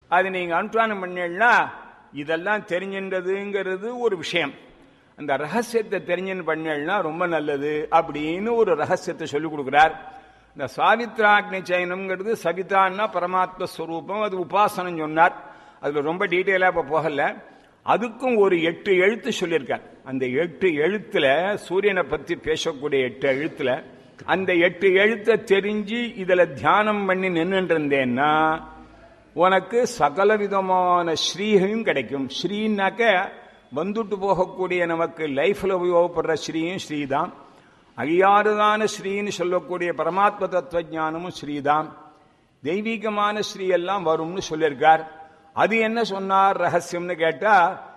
அது நீங்க அனுஷ்டானம் பண்ணீங்கன்னா இதெல்லாம் தெரிஞ்சின்றதுங்கிறது ஒரு விஷயம் அந்த ரகசியத்தை தெரிஞ்சுன்னு பண்ணீங்கன்னா ரொம்ப நல்லது அப்படின்னு ஒரு ரகசியத்தை சொல்லிக் கொடுக்கிறார் இந்த சாவித்ராக்னி சயனம்ங்கிறது சவிதான்னா பரமாத்ம ஸ்வரூபம் அது உபாசனம் சொன்னார் அதுல ரொம்ப டீட்டெயிலா இப்ப போகல அதுக்கும் ஒரு எட்டு எழுத்து சொல்லியிருக்கார் அந்த எட்டு எழுத்துல சூரியனை பத்தி பேசக்கூடிய எட்டு எழுத்துல அந்த எட்டு எழுத்தை தெரிஞ்சு இதுல தியானம் பண்ணி நின்றுட்டு இருந்தேன்னா உனக்கு சகல விதமான ஸ்ரீயும் கிடைக்கும் ஸ்ரீனாக்க வந்துட்டு போகக்கூடிய நமக்கு லைஃப்ல உபயோகப்படுற ஸ்ரீயும் ஸ்ரீதான் அழியாறுதான ஸ்ரீன்னு சொல்லக்கூடிய பரமாத்ம தத்துவ ஞானமும் ஸ்ரீதான் தெய்வீகமான ஸ்ரீ எல்லாம் வரும்னு சொல்லியிருக்கார் அது என்ன சொன்னார் ரகசியம்னு கேட்டா